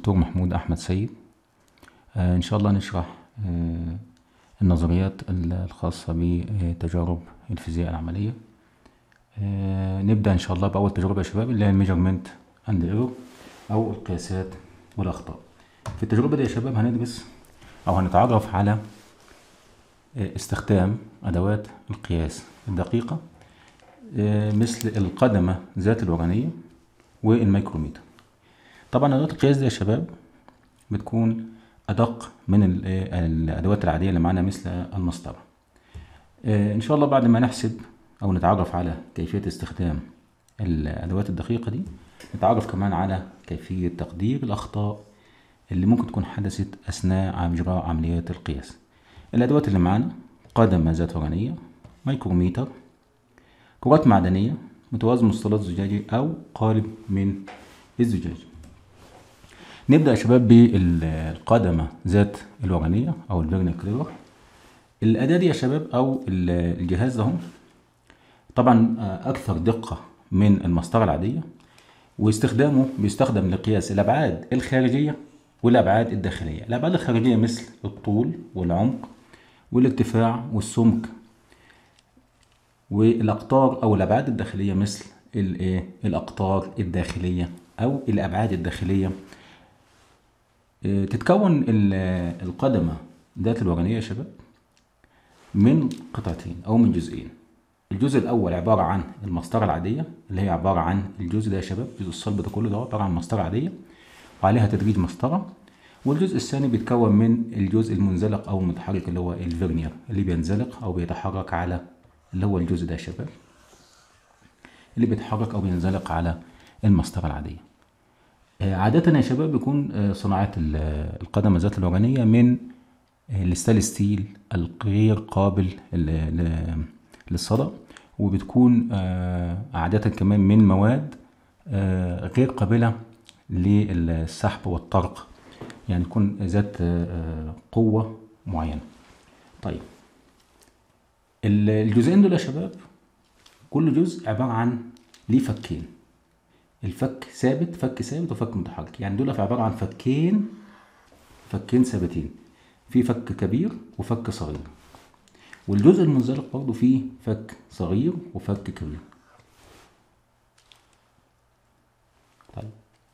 دكتور محمود أحمد سيد آه، إن شاء الله نشرح آه، النظريات الخاصة بتجارب الفيزياء العملية آه، نبدأ إن شاء الله بأول تجربة يا شباب اللي هي الميجرمنت أند ايرور أو القياسات والأخطاء في التجربة دي يا شباب هندرس أو هنتعرف على استخدام أدوات القياس الدقيقة مثل القدمة ذات الورانية والميكروميتر طبعا أدوات القياس دي يا شباب بتكون أدق من الأدوات العادية اللي معانا مثل المسطرة إن شاء الله بعد ما نحسب أو نتعرف على كيفية استخدام الأدوات الدقيقة دي نتعرف كمان على كيفية تقدير الأخطاء اللي ممكن تكون حدثت أثناء إجراء عمليات القياس الأدوات اللي معانا قدمة ذات ورانية ميكروميتر كرات معدنية متوازن مستطيلات زجاجي أو قالب من الزجاج نبدأ يا شباب بالقدمة ذات الورانية أو الفيرنير كليبر الأداة دي يا شباب أو الجهاز ده طبعا أكثر دقة من المسطرة العادية واستخدامه بيستخدم لقياس الأبعاد الخارجية والأبعاد الداخلية الأبعاد الخارجية مثل الطول والعمق والارتفاع والسمك والأقطار أو الأبعاد الداخلية مثل الإيه الأقطار الداخلية أو الأبعاد الداخلية تتكون القدمة ذات الورانية يا شباب من قطعتين أو من جزئين الجزء الأول عبارة عن المسطرة العادية اللي هي عبارة عن الجزء ده يا شباب الجزء الصلب ده كله ده عبارة عن مسطرة عادية وعليها تدريج مسطرة والجزء الثاني بيتكون من الجزء المنزلق أو المتحرك اللي هو الفيرنير اللي بينزلق أو بيتحرك على اللي هو الجزء ده يا شباب اللي بيتحرك أو بينزلق على المسطرة العادية عادة يا شباب بيكون صناعة القدمة ذات الورانية من الستانلس ستيل الغير قابل للصدى وبتكون عادة كمان من مواد غير قابلة للسحب والطرق يعني يكون ذات قوة معينة طيب الجزئين دول يا شباب كل جزء عبارة عن ليه فكين الفك ثابت فك ثابت وفك متحرك يعني دول عبارة عن فكين فكين ثابتين في فك كبير وفك صغير والجزء المنزلق برضه فيه فك صغير وفك كبير طيب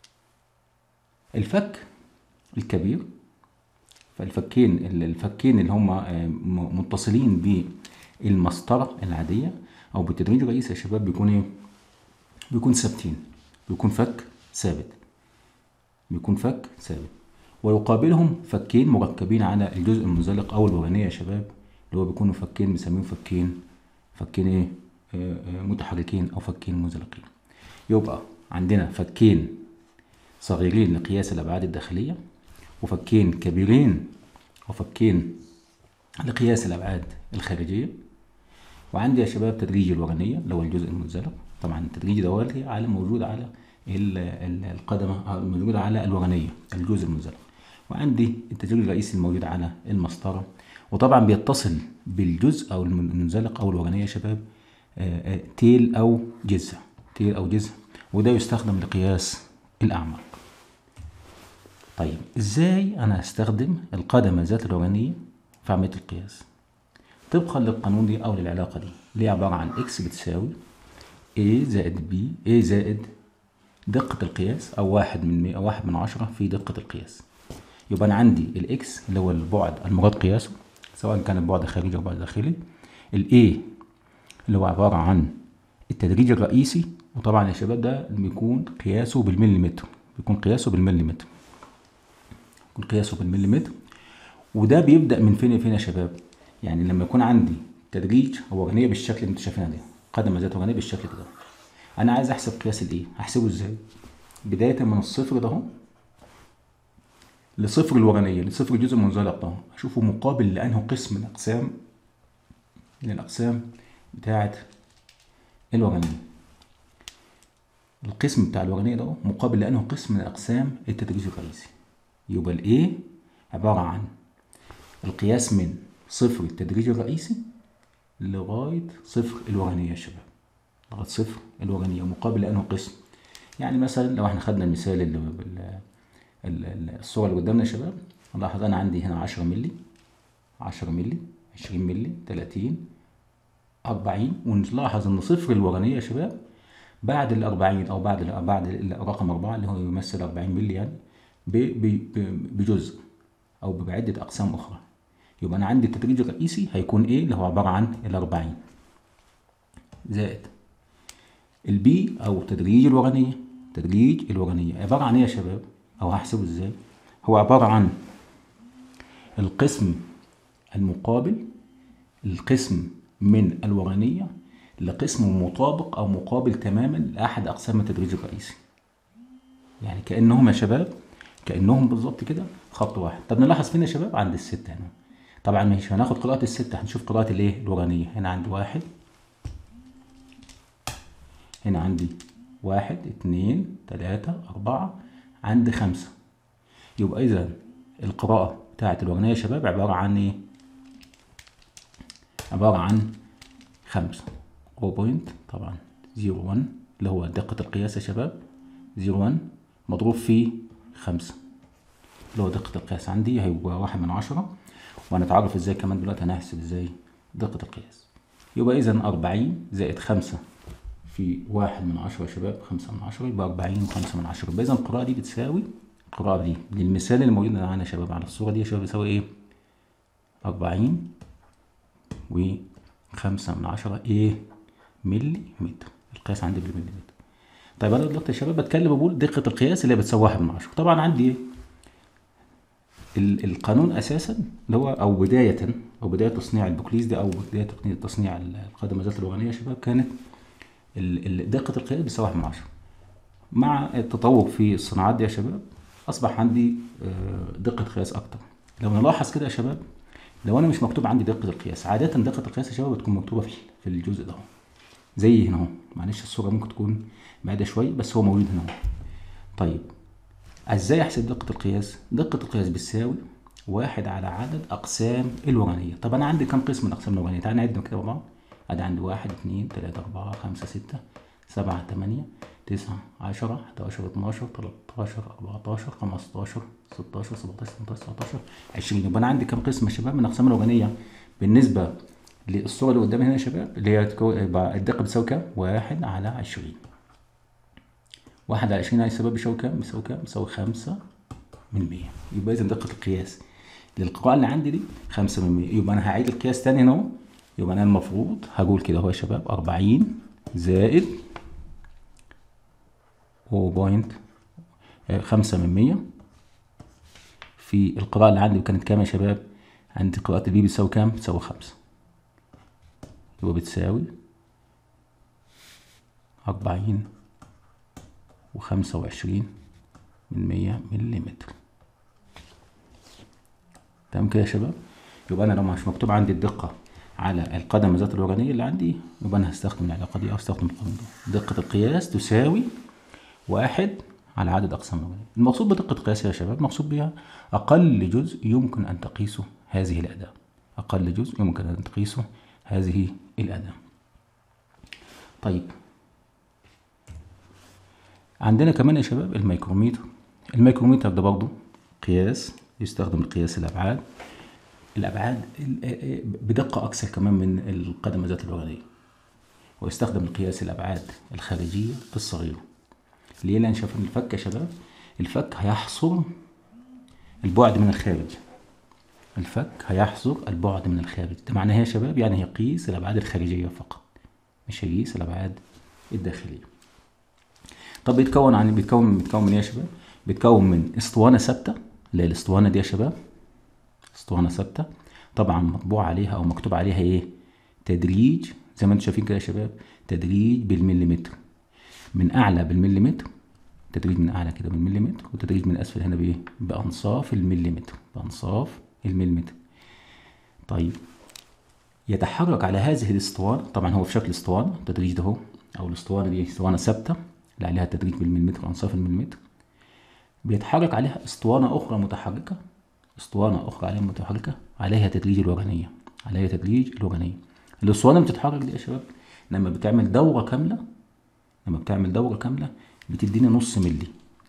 الفك الكبير فالفكين الفكين اللي هم متصلين بالمسطرة العادية أو بالتدريج الرئيسي يا شباب بيكون إيه؟ بيكون ثابتين بيكون فك ثابت بيكون فك ثابت ويقابلهم فكين مركبين على الجزء المنزلق او الورانيه يا شباب اللي هو بيكونوا فكين بنسميهم فكين فكين ايه آه آه متحركين او فكين منزلقين يبقى عندنا فكين صغيرين لقياس الابعاد الداخليه وفكين كبيرين وفكين لقياس الابعاد الخارجيه وعندي يا شباب تدريج الورانيه اللي هو الجزء المنزلق طبعا التدريج دوت على موجود على القدمة موجود على الورانية الجزء المنزلق وعندي التدريج الرئيسي الموجود على المسطرة وطبعا بيتصل بالجزء أو المنزلق أو الورانية يا شباب تيل أو جذع تيل أو جذع وده يستخدم لقياس الأعماق طيب إزاي أنا أستخدم القدمة ذات الورانية في عملية القياس طبقا للقانون دي أو للعلاقة دي اللي هي عبارة عن إكس بتساوي A زائد B A زائد دقة القياس أو واحد من مية أو واحد من عشرة في دقة القياس يبقى أنا عندي الإكس اللي هو البعد المراد قياسه سواء كان البعد خارجي أو بعد داخلي الإي اللي هو عبارة عن التدريج الرئيسي وطبعا يا شباب ده بيكون قياسه بالمليمتر بيكون قياسه بالمليمتر بيكون قياسه بالمليمتر وده بيبدأ من فين لفين يا شباب يعني لما يكون عندي تدريج ورانية بالشكل اللي انتوا شايفينها ده قدمة ذات ورانية بالشكل كده انا عايز احسب قياس الايه هحسبه ازاي بدايه من الصفر ده اهو لصفر الورانيه لصفر الجزء المنزلق ده اشوفه مقابل لانه قسم من اقسام من الاقسام بتاعه الورانيه القسم بتاع الورانيه ده مقابل لانه قسم من اقسام التدريج الرئيسي يبقى الايه عباره عن القياس من صفر التدريج الرئيسي لغايه صفر الورانيه يا شباب لغايه صفر الورانية مقابل لأنه قسم يعني مثلا لو احنا خدنا المثال اللي ال- ال- الصورة اللي قدامنا يا شباب نلاحظ أنا عندي هنا 10 مللي 10 مللي 20 مللي 30 40 ونلاحظ إن صفر الورانية يا شباب بعد ال 40 أو بعد ال بعد ال- رقم 4 اللي هو يمثل 40 مللي يعني ب- ب- ب- بجزء أو بعدة أقسام أخرى يبقى أنا عندي التدريج الرئيسي هيكون إيه اللي هو عبارة عن ال 40 زائد البي او تدريج الورانيه تدريج الورانيه عباره عن ايه يا شباب او هحسبه ازاي هو عباره عن القسم المقابل القسم من الورانيه لقسم مطابق او مقابل تماما لاحد اقسام التدريج الرئيسي يعني كانهم يا شباب كانهم بالظبط كده خط واحد طب نلاحظ فين يا شباب عند الستة هنا طبعا مش هناخد قراءة الستة هنشوف قراءة الايه الورانية هنا عندي واحد هنا عندي واحد اتنين تلاتة أربعة عندي خمسة يبقى إذا القراءة بتاعة الورانية يا شباب عبارة عن إيه؟ عبارة عن خمسة أو بوينت طبعا زيرو وان اللي هو دقة القياس يا شباب زيرو وان مضروب في خمسة اللي هو دقة القياس عندي هيبقى واحد من عشرة وهنتعرف ازاي كمان دلوقتي هنحسب ازاي دقة القياس يبقى إذا أربعين زائد خمسة في واحد من عشرة يا شباب خمسة من عشرة يبقى أربعين وخمسة من عشرة يبقى إذا القراءة دي بتساوي القراءة دي للمثال اللي موجود معانا يا شباب على الصورة دي يا شباب بيساوي إيه؟ أربعين وخمسة من عشرة إيه؟ ملي متر القياس عندي بالملي متر طيب أنا دلوقتي يا شباب بتكلم بقول دقة القياس اللي هي بتساوي واحد من عشرة طبعا عندي إيه؟ ال- القانون اساسا اللي هو او بدايه او بدايه تصنيع البوكليز ده او بدايه تصنيع- تصنيع القدم ذات الورانيه يا شباب كانت ال- ال- دقه القياس بتساوي 1 من 10 مع التطور في الصناعات دي يا شباب اصبح عندي آه، دقه قياس اكتر لو نلاحظ كده يا شباب لو انا مش مكتوب عندي دقه القياس عاده دقه القياس يا شباب بتكون مكتوبه في في الجزء ده اهو زي هنا اهو معلش الصوره ممكن تكون بعيده شويه بس هو موجود هنا اهو طيب ازاي احسب دقة القياس؟ دقة القياس بتساوي واحد على عدد اقسام الورانية، طب انا عندي كم قسم من اقسام الورانية؟ تعالى نعدهم كده مع بعض، ادي عندي واحد اتنين تلاتة اربعة خمسة ستة سبعة تمانية تسعة عشرة حداشر اتناشر تلاتاشر اربعتاشر خمستاشر ستاشر سبعتاشر تمنتاشر تسعتاشر عشرين يبقى انا عندي كم قسم يا شباب من اقسام الورانية بالنسبة للصورة اللي قدامي هنا يا شباب اللي هي تكو- يبقى الدقة بتساوي كام؟ واحد على عشرين واحد على عشرين على السبب بيساوي كام؟ بيساوي كام؟ بيساوي خمسة من مية يبقى إذا دقة القياس للقراءة اللي عندي دي خمسة من مية يبقى أنا هعيد القياس تاني هنا أهو يبقى أنا المفروض هقول كده أهو يا شباب أربعين زائد هو بوينت آه، خمسة من مية في القراءة اللي عندي كانت كام يا شباب؟ عندي قراءة البي بتساوي كام؟ بتساوي خمسة يبقى بتساوي أربعين وخمسة وعشرين من مية ملي متر تمام كده يا شباب يبقى انا لو مش مكتوب عندي الدقة على القدم ذات الورانية اللي عندي يبقى انا هستخدم العلاقة دي او استخدم القانون ده دقة القياس تساوي واحد على عدد اقسام الورانية المقصود بدقة القياس يا شباب مقصود بها اقل جزء يمكن ان تقيسه هذه الاداة اقل جزء يمكن ان تقيسه هذه الاداة طيب عندنا كمان يا شباب الميكروميتر الميكروميتر ده برضه قياس يستخدم لقياس الابعاد الابعاد ال- بدقه اكثر كمان من القدم ذات الورانيه ويستخدم لقياس الابعاد الخارجيه الصغيره ليه لان شايف إن الفك يا شباب الفك هيحصر البعد من الخارج الفك هيحصر البعد من الخارج ده معناه إيه يا شباب يعني هيقيس الابعاد الخارجيه فقط مش هيقيس الابعاد الداخليه طب بيتكون عن بيتكون بيتكون من ايه يا شباب؟ بيتكون من اسطوانه ثابته اللي هي الاسطوانه دي يا شباب اسطوانه ثابته طبعا مطبوع عليها او مكتوب عليها ايه؟ تدريج زي ما انتم شايفين كده يا شباب تدريج بالمليمتر من اعلى بالمليمتر تدريج من اعلى كده بالمليمتر وتدريج من اسفل هنا بايه؟ بانصاف المليمتر بانصاف المليمتر طيب يتحرك على هذه الاسطوانة طبعا هو في شكل اسطوانة التدريج ده هو أو الاسطوانة دي اسطوانة ثابتة اللي عليها تدريج بالمليمتر أنصاف المليمتر بيتحرك عليها اسطوانة أخرى متحركة اسطوانة أخرى عليها متحركة عليها تدريج الورانية عليها تدريج الورانية الاسطوانة بتتحرك دي يا شباب لما بتعمل دورة كاملة لما بتعمل دورة كاملة بتدينا نص ملي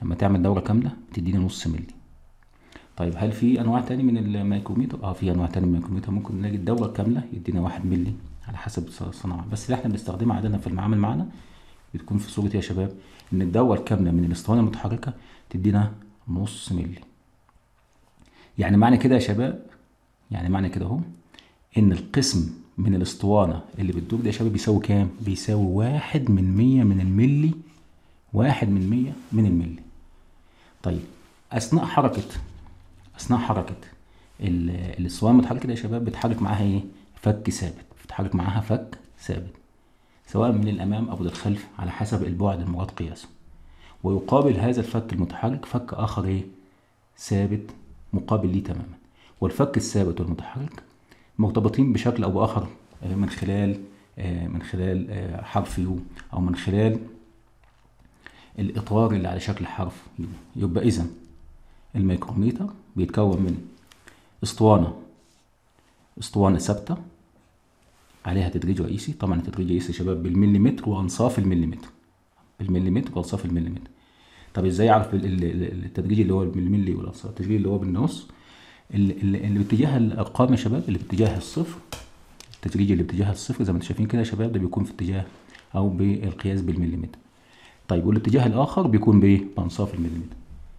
لما تعمل دورة كاملة بتديني نص ملي طيب هل في انواع تاني من الميكروميتر اه في انواع تاني من الميكروميتر ممكن نلاقي الدورة الكاملة يدينا واحد ملي على حسب الصناعة بس اللي احنا بنستخدمها عندنا في المعامل معانا بتكون في صورة يا شباب ان الدورة الكاملة من الاسطوانة المتحركة تدينا نص ملي يعني معنى كده يا شباب يعني معنى كده اهو ان القسم من الاسطوانة اللي بتدور ده يا شباب بيساوي كام بيساوي واحد من مية من الملي واحد من مية من الملي طيب اثناء حركة اثناء حركة ال- الاسطوانة المتحركة دي يا شباب بتحرك معاها ايه فك ثابت بتحرك معاها فك ثابت سواء من الامام او للخلف على حسب البعد المراد قياسه ويقابل هذا الفك المتحرك فك اخر ايه ثابت مقابل ليه تماما والفك الثابت والمتحرك مرتبطين بشكل او باخر آه، من خلال آه، من خلال آه، حرف يو او من خلال الاطار اللي على شكل حرف يو يبقى اذا الميكروميتر بيتكون من اسطوانه اسطوانه ثابته عليها تدريج رئيسي طبعا التدريج الرئيسي يا شباب بالمليمتر وانصاف المليمتر بالمليمتر وانصاف المليمتر طب ازاي اعرف ال- ال- ال- التدريج اللي هو بالملي والانصاف التدريج اللي هو بالنص اللي, اللي اللي باتجاه الارقام يا شباب اللي باتجاه الصفر التدريج اللي باتجاه الصفر زي ما انتم شايفين كده يا شباب ده بيكون في اتجاه او بالقياس بالمليمتر طيب والاتجاه الاخر بيكون بايه بانصاف المليمتر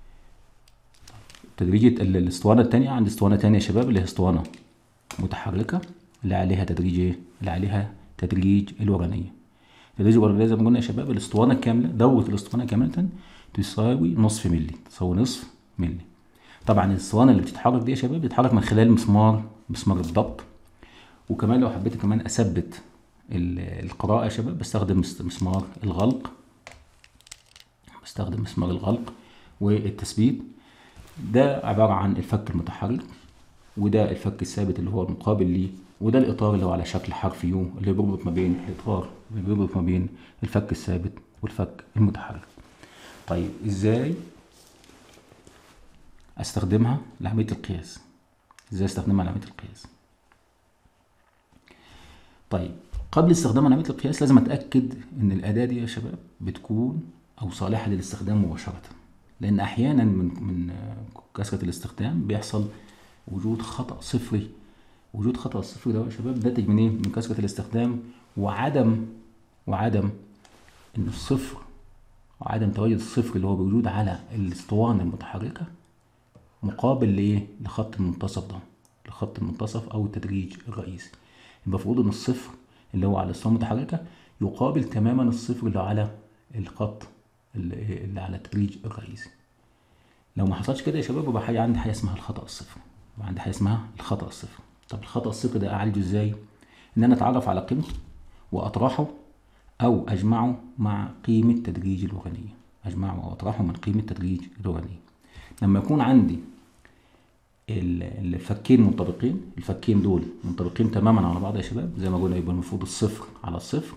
تدريج ال- الاسطوانه الثانيه عند اسطوانه ثانيه يا شباب اللي هي اسطوانه متحركه اللي عليها تدريج ايه اللي عليها تدريج الورانيه تدريج الورانيه زي ما قلنا يا شباب الاسطوانه الكامله دوره الاسطوانه كامله تساوي نصف ملي تساوي نصف ملي طبعا الاسطوانه اللي بتتحرك دي يا شباب بتتحرك من خلال مسمار مسمار الضبط وكمان لو حبيت كمان اثبت ال- القراءه يا شباب بستخدم مس- مسمار الغلق بستخدم مسمار الغلق والتثبيت ده عبارة عن الفك المتحرك وده الفك الثابت اللي هو المقابل ليه وده الإطار اللي هو على شكل حرف يو اللي بيربط ما بين الإطار اللي بيربط ما بين الفك الثابت والفك المتحرك طيب إزاي أستخدمها لعملية القياس إزاي أستخدمها لعملية القياس طيب قبل استخدامها لعملية القياس لازم أتأكد إن الأداة دي يا شباب بتكون أو صالحة للاستخدام مباشرة لأن أحيانا من من آه، كثرة الاستخدام بيحصل وجود خطأ صفري وجود خطأ صفري ده يا شباب ده ناتج من إيه؟ من كثرة الاستخدام وعدم وعدم إن الصفر وعدم تواجد الصفر اللي هو موجود على الاسطوانة المتحركة مقابل لإيه؟ لخط المنتصف ده لخط المنتصف أو التدريج الرئيسي المفروض إن الصفر اللي هو على الاسطوانة المتحركة يقابل تماما الصفر اللي على الخط اللي اللي على التدريج الرئيسي لو ما حصلش كده يا شباب يبقى حاجة عندي حاجة اسمها الخطأ الصفر يبقى عندي حاجة اسمها الخطأ الصفر طب الخطأ الصفر ده أعالجه إزاي؟ إن أنا أتعرف على قيمته وأطرحه أو أجمعه مع قيمة تدريج الورانية أجمعه أو أطرحه من قيمة تدريج الورانية لما يكون عندي ال- الفكين منطبقين الفكين دول منطبقين تماما على بعض يا شباب زي ما قلنا يبقى المفروض الصفر على الصفر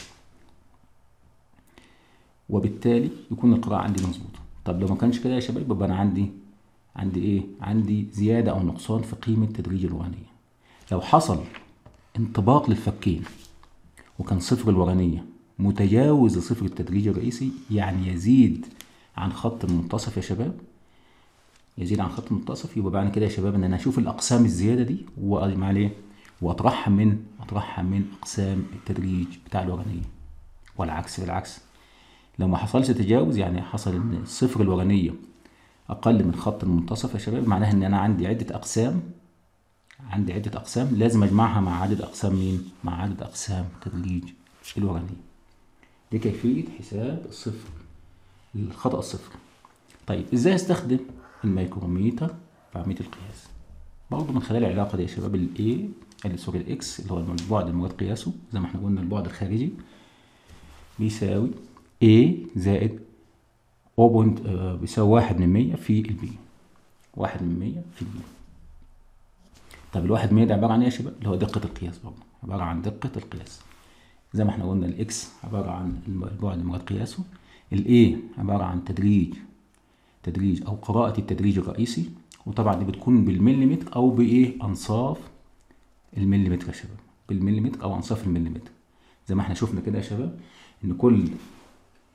وبالتالي يكون القراءة عندي مظبوطة طب لو ما كانش كده يا شباب يبقى أنا عندي عندي إيه؟ عندي زيادة أو نقصان في قيمة تدريج الورانية لو حصل انطباق للفكين وكان صفر الورانية متجاوز لصفر التدريج الرئيسي يعني يزيد عن خط المنتصف يا شباب يزيد عن خط المنتصف يبقى بعد كده يا شباب ان انا اشوف الاقسام الزياده دي واجمع عليه واطرحها من اطرحها من اقسام التدريج بتاع الورانيه والعكس بالعكس لو ما حصلش تجاوز يعني حصل ان الصفر الورانيه اقل من خط المنتصف يا شباب معناها ان انا عندي عده اقسام عندي عده اقسام لازم اجمعها مع عدد اقسام مين مع عدد اقسام تدريج الورانيه دي كيفيه حساب الصفر الخطا الصفر طيب ازاي استخدم الميكروميتر في عمليه القياس برضه من خلال العلاقه دي يا شباب الاي اللي سوري الاكس اللي هو البعد المراد قياسه زي ما احنا قلنا البعد الخارجي بيساوي A زائد 0. آه، بيساوي واحد من مية في البي واحد من مية في البي طب الواحد من مية ده عبارة عن ايه يا شباب؟ اللي هو دقة القياس برضه عبارة عن دقة القياس زي ما احنا قلنا الاكس عبارة عن البعد المراد قياسه الاي عبارة عن تدريج تدريج او قراءة التدريج الرئيسي وطبعا دي بتكون بالمليمتر او بايه انصاف المليمتر يا شباب بالمليمتر او انصاف المليمتر زي ما احنا شفنا كده يا شباب ان كل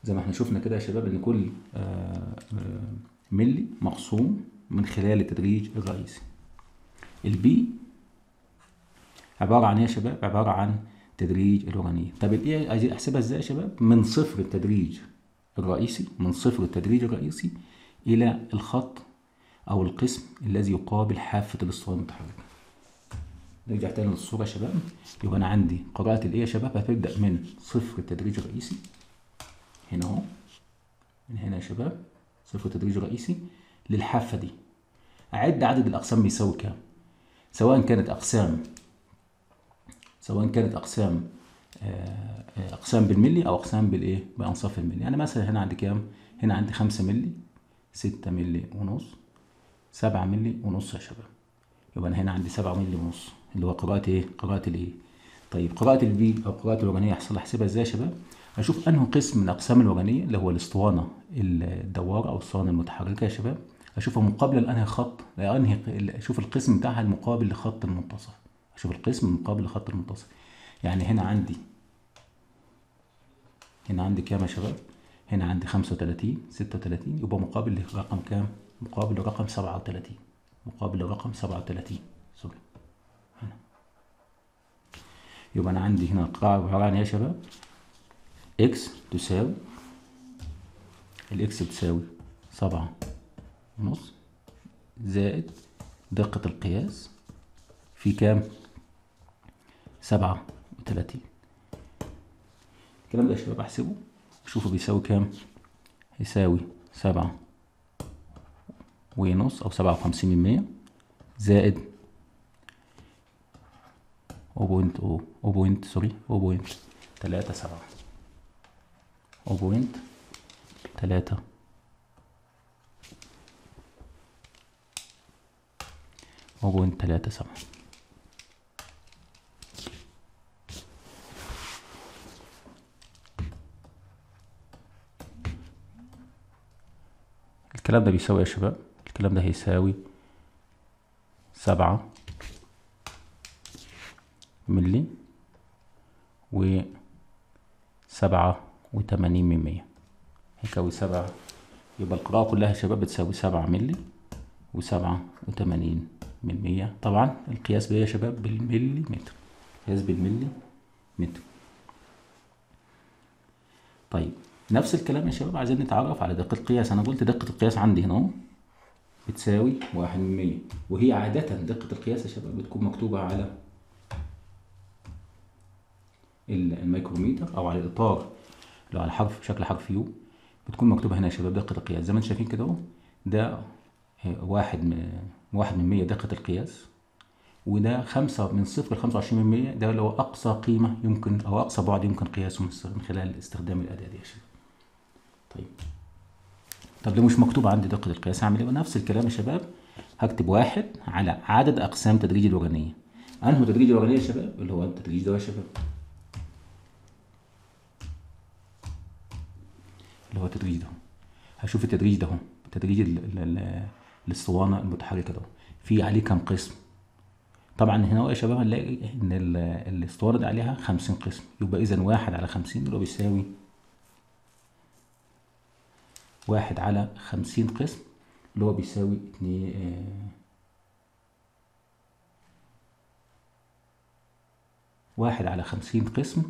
زي ما احنا شفنا كده يا شباب ان كل آه، آه، ملي مقسوم من خلال التدريج الرئيسي البي عبارة عن ايه يا شباب عبارة عن تدريج الأورانية طب الايه عايزين احسبها ازاي يا شباب من صفر التدريج الرئيسي من صفر التدريج الرئيسي إلى الخط أو القسم الذي يقابل حافة الاسطوانة المتحركة نرجع تاني للصورة يا شباب يبقى أنا عندي قراءة الإيه يا شباب هتبدأ من صفر التدريج الرئيسي هنا أهو من هنا يا شباب صفر التدريج الرئيسي للحافة دي أعد عدد الأقسام بيساوي كام سواء كانت أقسام سواء كانت أقسام آه، آه، أقسام بالملي أو أقسام بالإيه بأنصاف الملي يعني مثلا هنا عندي كام هنا عندي خمسة ملي ستة ملي ونص سبعة ملي ونص يا شباب يبقى أنا هنا عندي سبعة ملي ونص اللي هو قراءة إيه قراءة الإيه طيب قراءة البي أو قراءة الوجانية هيحصل أحسبها إزاي يا شباب أشوف أنه قسم من أقسام الوجانية اللي هو الأسطوانة الدوارة أو الأسطوانة المتحركة يا شباب أشوفها مقابلة لأنهي خط لأنهي أشوف القسم بتاعها المقابل لخط المنتصف أشوف القسم المقابل لخط المنتصف يعني هنا عندي هنا عندي كام يا شباب هنا عندي خمسة وتلاتين ستة وتلاتين يبقى مقابل لرقم كام مقابل لرقم سبعة وتلاتين مقابل لرقم سبعة وتلاتين سوري هنا يبقى أنا عندي هنا القاعدة عبارة عن إيه يا شباب إكس تساوي الإكس بتساوي سبعة ونص زائد دقة القياس في كام سبعة وتلاتين الكلام ده يا شباب احسبه اشوفه بيساوي كام يساوي سبعة ونص او سبعة وخمسين من مية زائد او بوينت او او بوينت سوري او بوينت تلاتة سبعة او بوينت تلاتة او بوينت تلاتة سبعة الكلام ده بيساوي يا شباب الكلام ده هيساوي سبعة ملي و سبعة وتمانين من مية هيساوي سبعة يبقى القراءة كلها يا شباب بتساوي سبعة ملي وسبعة وتمانين من مية طبعا القياس بيه يا شباب بالملي متر قياس بالملي متر طيب نفس الكلام يا شباب عايزين نتعرف على دقة القياس أنا قلت دقة القياس عندي هنا أهو بتساوي واحد من مية وهي عادة دقة القياس يا شباب بتكون مكتوبة على الميكروميتر أو على الإطار اللي على حرف بشكل حرف يو بتكون مكتوبة هنا يا شباب دقة القياس زي ما انتم شايفين كده أهو ده واحد من واحد من مية دقة القياس وده خمسة من صفر لخمسة وعشرين من مية ده اللي هو أقصى قيمة يمكن أو أقصى بعد يمكن قياسه من خلال استخدام الأداة دي يا شباب. طيب طب لو مش مكتوب عندي دقة القياس هعمل ايه؟ نفس الكلام يا شباب هكتب واحد على عدد أقسام تدريج الوجنية. أنهي تدريج الوجنية يا شباب؟ اللي هو التدريج ده يا شباب. اللي هو التدريج ده. هشوف التدريج ده اهو، تدريج الاسطوانة المتحركة ده. في عليه كام قسم؟ طبعا هنا يا شباب هنلاقي ان الاسطوانه دي عليها 50 قسم يبقى اذا واحد على 50 اللي هو بيساوي واحد على خمسين قسم اللي هو بيساوي اتنين آه واحد على خمسين قسم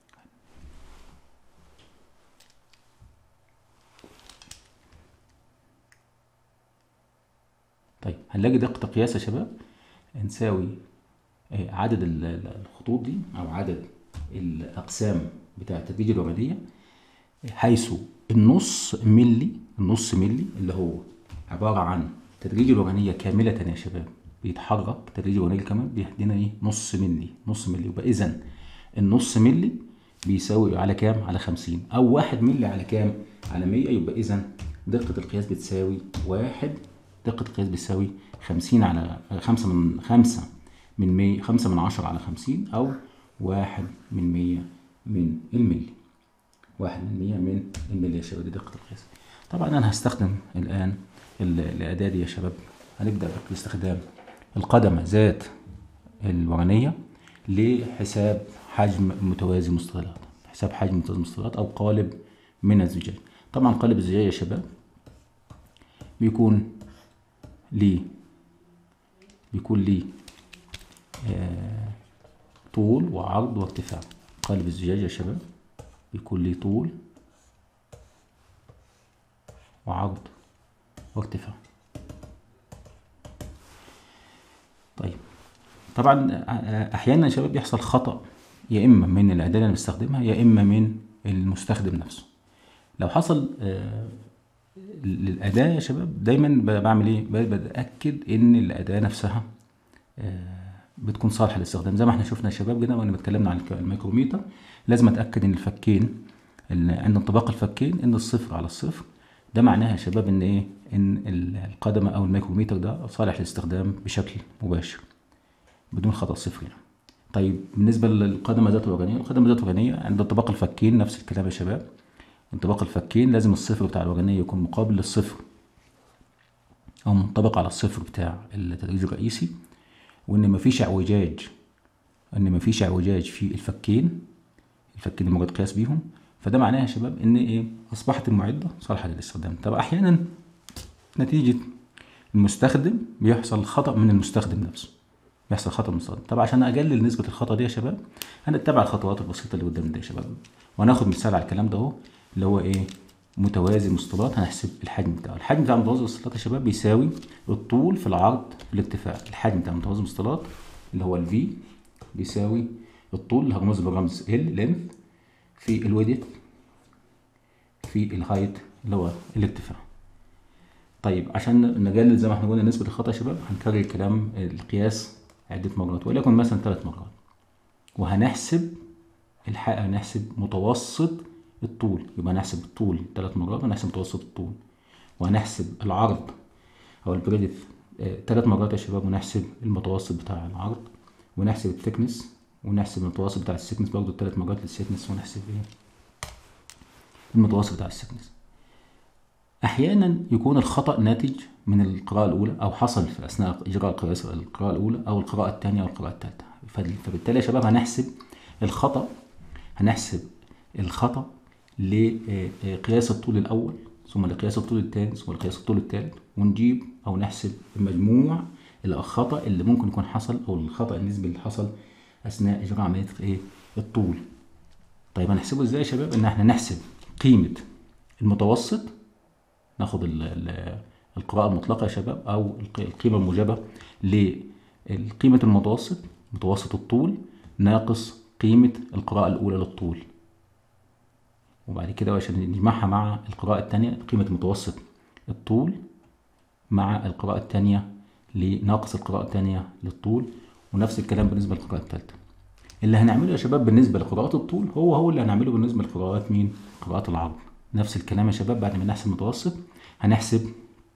طيب هنلاقي دقة قياس يا شباب نساوي عدد الخطوط دي او عدد الاقسام بتاع التدريج الورديه حيث النص ملي النص ملي اللي هو عباره عن تدريج الورديه كامله يا شباب بيتحرك تدريج الورديه كمان بيدينا ايه نص ملي نص ملي يبقى اذا النص ملي بيساوي على كام على 50 او واحد ملي على كام على 100 يبقى اذا دقه القياس بتساوي واحد دقة القياس بتساوي خمسين على خمسة من خمسة من مية خمسة من عشرة على خمسين أو واحد من مية من الملي واحد من مية من الملي يا شباب دي دقة القياس طبعا أنا هستخدم الآن الأداة دي يا شباب هنبدأ باستخدام القدمة ذات الورانية لحساب حجم متوازي مستطيلات حساب حجم متوازي مستطيلات أو قالب من الزجاج طبعا قالب الزجاج يا شباب بيكون ليه بيكون ليه آه طول وعرض وارتفاع قالب الزجاج يا شباب بيكون ليه طول وعرض وارتفاع طيب طبعا احيانا يا شباب بيحصل خطأ يا اما من الاداة اللي انا بستخدمها يا اما من المستخدم نفسه لو حصل آه للاداة يا شباب دايما بعمل ايه بتاكد ان الاداة نفسها آه بتكون صالحه للاستخدام زي ما احنا شفنا يا شباب كده وانا اتكلمنا عن الميكروميتر لازم اتاكد ان الفكين عند انطباق الفكين ان الصفر على الصفر ده معناها يا شباب ان ايه ان القدمه او الميكروميتر ده صالح للاستخدام بشكل مباشر بدون خطا صفر يعني. طيب بالنسبه للقدمه ذات الوجنيه القدمه ذات الوجنيه عند انطباق الفكين نفس الكلام يا شباب انطباق الفكين لازم الصفر بتاع الوجنيه يكون مقابل للصفر او منطبق على الصفر بتاع التدريج الرئيسي وان مفيش اعوجاج ان مفيش اعوجاج في الفكين الفكين الموجود قياس بيهم فده معناه يا شباب ان ايه اصبحت المعده صالحه للاستخدام طب احيانا نتيجه المستخدم بيحصل خطا من المستخدم نفسه بيحصل خطا من المستخدم طب عشان اقلل نسبه الخطا دي يا شباب هنتبع الخطوات البسيطه اللي قدامنا دي يا شباب وهناخد مثال على الكلام ده اهو اللي هو ايه متوازي المستطيلات هنحسب الحجم بتاعه الحجم بتاع متوازي المستطيلات يا شباب بيساوي الطول في العرض في الارتفاع الحجم بتاع متوازي المستطيلات اللي هو الفي بيساوي الطول اللي هرمز بالرمز ال لينث في الويدث في الهايت اللي هو الارتفاع طيب عشان نقلل زي ما احنا قلنا نسبة الخطأ يا شباب هنكرر الكلام القياس عدة مرات وليكن مثلا ثلاث مرات وهنحسب الحق هنحسب متوسط الطول يبقى نحسب الطول ثلاث مرات ونحسب متوسط الطول وهنحسب العرض او البريدث ثلاث مرات يا شباب ونحسب المتوسط بتاع العرض ونحسب الثيكنس ونحسب المتوسط بتاع السيكنس برضه ثلاث مرات للسيكنس ونحسب ايه المتوسط بتاع السيكنس احيانا يكون الخطا ناتج من القراءه الاولى او حصل في اثناء اجراء القياس القراءه الاولى او القراءه الثانيه او القراءه الثالثه فبالتالي يا شباب هنحسب الخطا هنحسب الخطا لقياس الطول الاول ثم لقياس الطول الثاني ثم لقياس الطول الثالث ونجيب او نحسب مجموع الخطا اللي ممكن يكون حصل او الخطا النسبي اللي حصل اثناء اجراء عمليه ايه الطول طيب هنحسبه ازاي يا شباب ان احنا نحسب قيمه المتوسط ناخد القراءه المطلقه يا شباب او القيمه الموجبه لقيمه المتوسط متوسط الطول ناقص قيمه القراءه الاولى للطول وبعد كده عشان نجمعها مع القراءة الثانية قيمة متوسط الطول مع القراءة الثانية لناقص القراءة الثانية للطول ونفس الكلام بالنسبة للقراءة الثالثة اللي هنعمله يا شباب بالنسبة لقراءات الطول هو هو اللي هنعمله بالنسبة لقراءات مين؟ قراءات العرض نفس الكلام يا شباب بعد ما نحسب المتوسط هنحسب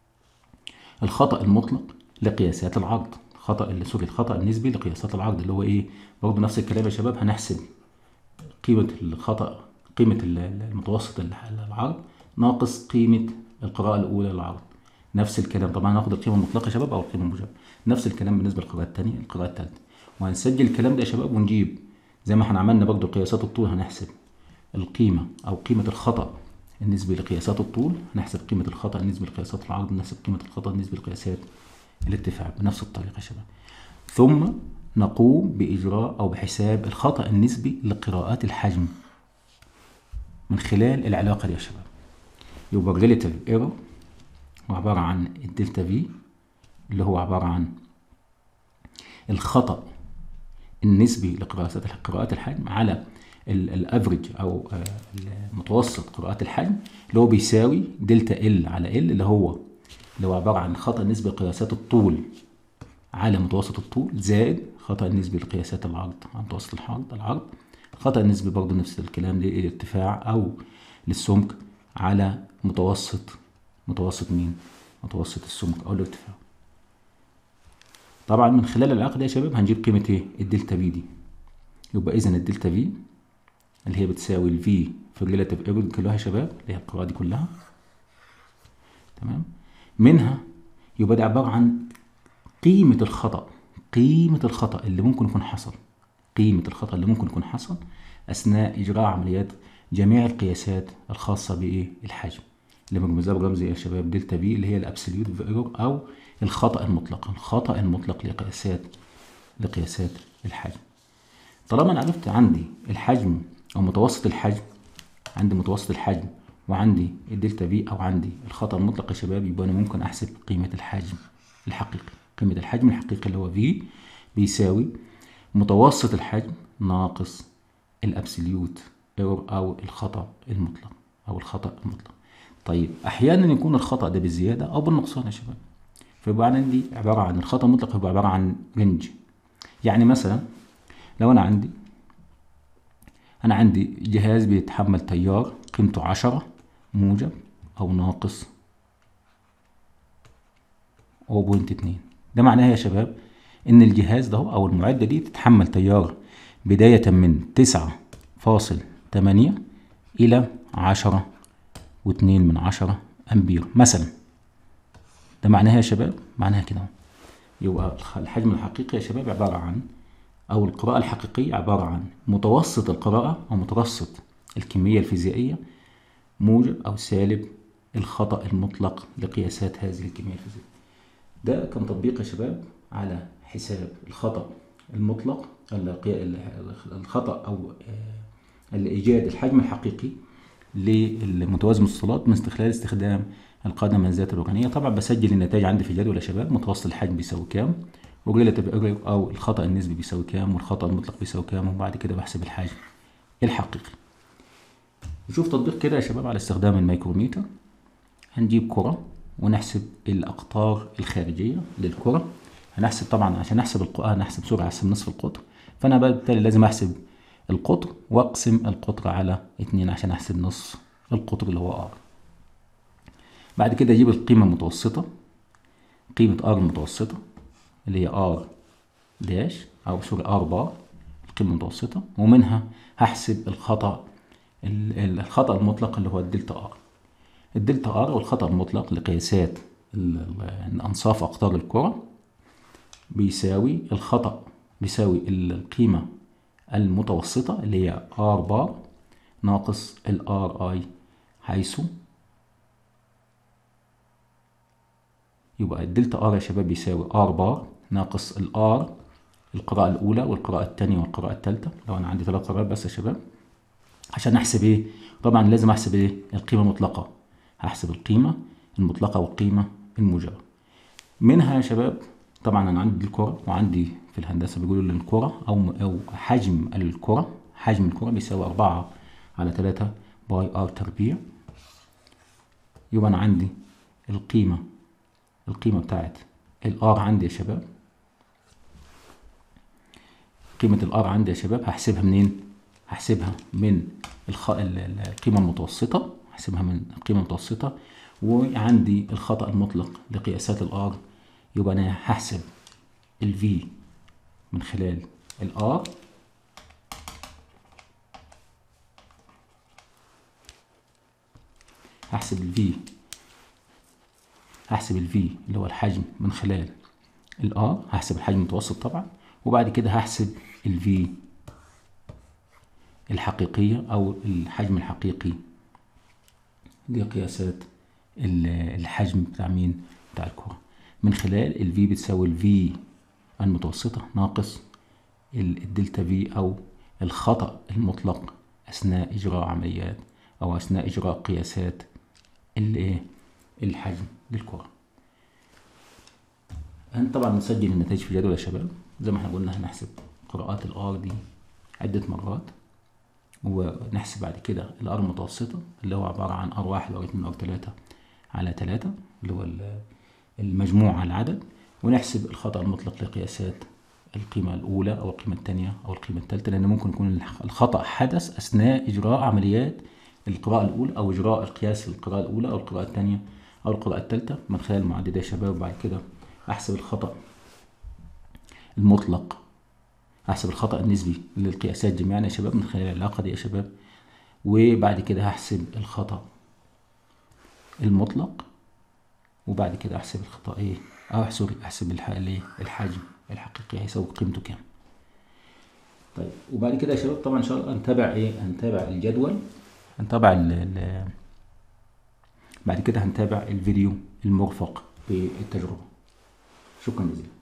الخطأ المطلق لقياسات العرض خطأ سوري الخطأ النسبي لقياسات العرض اللي هو ايه؟ برضه نفس الكلام يا شباب هنحسب قيمة الخطأ قيمة المتوسط العرض ناقص قيمة القراءة الأولى للعرض نفس الكلام طبعا هناخد القيمة المطلقة يا شباب أو القيمة الموجبة نفس الكلام بالنسبة للقراءة الثانية القراءة الثالثة وهنسجل الكلام ده يا شباب ونجيب زي ما احنا عملنا برضو قياسات الطول هنحسب القيمة أو قيمة الخطأ النسبي لقياسات الطول هنحسب قيمة الخطأ النسبي لقياسات العرض نحسب قيمة الخطأ النسبي لقياسات الارتفاع بنفس الطريقة يا شباب ثم نقوم بإجراء أو بحساب الخطأ النسبي لقراءات الحجم من خلال العلاقة دي يا شباب يبقى الريليتيف ايرور هو عبارة عن الدلتا في اللي هو عبارة عن الخطأ النسبي لقراءات قراءات الحجم على الافريج او متوسط قراءات الحجم اللي هو بيساوي دلتا ال على ال اللي هو اللي هو عبارة عن خطأ نسبي لقياسات الطول على متوسط الطول زائد خطأ نسبي لقياسات العرض على متوسط العرض العرض خطأ نسبي برضه نفس الكلام للارتفاع أو للسمك على متوسط متوسط مين؟ متوسط السمك أو الارتفاع. طبعا من خلال العلاقة دي يا شباب هنجيب قيمة ايه؟ الدلتا في دي. يبقى إذا الدلتا في اللي هي بتساوي الفي في الريلاتيف ايرور كلها يا شباب اللي هي القراءة دي كلها. تمام؟ منها يبقى دي عبارة عن قيمة الخطأ قيمة الخطأ اللي ممكن يكون حصل قيمة الخطأ اللي ممكن يكون حصل أثناء إجراء عمليات جميع القياسات الخاصة بإيه الحجم اللي مرموزة برمز إيه يا شباب دلتا بي اللي هي الابسوليوت ايرور أو الخطأ المطلق الخطأ المطلق لقياسات لقياسات الحجم طالما أنا عرفت عندي الحجم أو متوسط الحجم عندي متوسط الحجم وعندي الدلتا بي أو عندي الخطأ المطلق يا شباب يبقى أنا ممكن أحسب قيمة الحجم الحقيقي قيمة الحجم الحقيقي اللي هو في بيساوي متوسط الحجم ناقص الابسوليوت ايرور او الخطا المطلق او الخطا المطلق طيب احيانا يكون الخطا ده بالزياده او بالنقصان يا شباب فيبقى عندي عباره عن الخطا المطلق يبقى عباره عن رينج يعني مثلا لو انا عندي انا عندي جهاز بيتحمل تيار قيمته عشرة موجب او ناقص او بوينت اتنين ده معناه يا شباب ان الجهاز ده او المعدة دي تتحمل تيار بداية من تسعة فاصل تمانية الى عشرة واتنين من عشرة امبير مثلا ده معناها يا شباب معناها كده يبقى الحجم الحقيقي يا شباب عبارة عن أو القراءة الحقيقية عبارة عن متوسط القراءة أو متوسط الكمية الفيزيائية موجب أو سالب الخطأ المطلق لقياسات هذه الكمية الفيزيائية ده كان تطبيق يا شباب على حساب الخطأ المطلق الخطأ أو الإيجاد الحجم الحقيقي للمتوازن الصلات من خلال استخدام القدم الذات الركنية طبعا بسجل النتائج عندي في جدول يا شباب متوسط الحجم بيساوي كام وريلاتيف ايرور او الخطأ النسبي بيساوي كام والخطأ المطلق بيساوي كام وبعد كده بحسب الحجم الحقيقي نشوف تطبيق كده يا شباب على استخدام الميكروميتر هنجيب كرة ونحسب الأقطار الخارجية للكرة هنحسب طبعا عشان نحسب القطر هنحسب سوري هحسب نصف القطر فأنا بالتالي لازم أحسب القطر وأقسم القطر على اتنين عشان أحسب نصف القطر اللي هو R بعد كده أجيب القيمة المتوسطة قيمة R المتوسطة اللي هي R داش أو سوري R بار القيمة المتوسطة ومنها هحسب الخطأ الخطأ المطلق اللي هو الدلتا R الدلتا R أو الخطأ المطلق لقياسات أنصاف أقطار الكرة بيساوي الخطأ بيساوي القيمة المتوسطة اللي هي R بار ناقص ال RI حيث يبقى الدلتا ار يا شباب بيساوي ار بار ناقص الار القراءة الأولى والقراءة الثانية والقراءة الثالثة لو أنا عندي ثلاث قراءات بس يا شباب عشان أحسب إيه؟ طبعا لازم أحسب إيه؟ القيمة المطلقة هحسب القيمة المطلقة والقيمة الموجبة منها يا شباب طبعا أنا عندي الكرة وعندي في الهندسة بيقولوا لي الكرة أو أو حجم الكرة حجم الكرة بيساوي أربعة على تلاتة باي ار تربيع يبقى أنا عندي القيمة القيمة بتاعت الار عندي يا شباب قيمة الار عندي يا شباب هحسبها منين؟ هحسبها من الخ... القيمة المتوسطة هحسبها من القيمة المتوسطة وعندي الخطأ المطلق لقياسات الار يبقى أنا هحسب الفي من خلال الار هحسب الفي هحسب الفي اللي هو الحجم من خلال الار هحسب الحجم المتوسط طبعا وبعد كده هحسب الفي الحقيقية أو الحجم الحقيقي لقياسات الحجم بتاع مين بتاع الكرة من خلال الفي بتساوي الفي المتوسطة ناقص الدلتا في أو الخطأ المطلق أثناء إجراء عمليات أو أثناء إجراء قياسات الحجم للكرة هن طبعا نسجل النتائج في جدول يا شباب زي ما احنا قلنا هنحسب قراءات الار دي عدة مرات ونحسب بعد كده الار المتوسطة اللي هو عبارة عن ار واحد وار اتنين وار تلاتة على تلاتة اللي هو المجموع على العدد ونحسب الخطأ المطلق لقياسات القيمة الأولى أو القيمة الثانية أو القيمة الثالثة لأن ممكن يكون الخطأ حدث أثناء إجراء عمليات القراءة الأولى أو إجراء القياس القراءة الأولى أو القراءة الثانية أو القراءة الثالثة من خلال المعدد يا شباب وبعد كده أحسب الخطأ المطلق أحسب الخطأ النسبي للقياسات جميعا يا شباب من خلال العلاقة دي يا شباب وبعد كده هحسب الخطأ المطلق وبعد كده أحسب الخطأ إيه أو سوري أحسب الحجم الحقيقي هيساوي قيمته كام طيب وبعد كده يا شباب طبعا إن شاء الله هنتابع إيه هنتابع الجدول هنتابع ال ال بعد كده هنتابع الفيديو المرفق بالتجربة شكرا جزيلا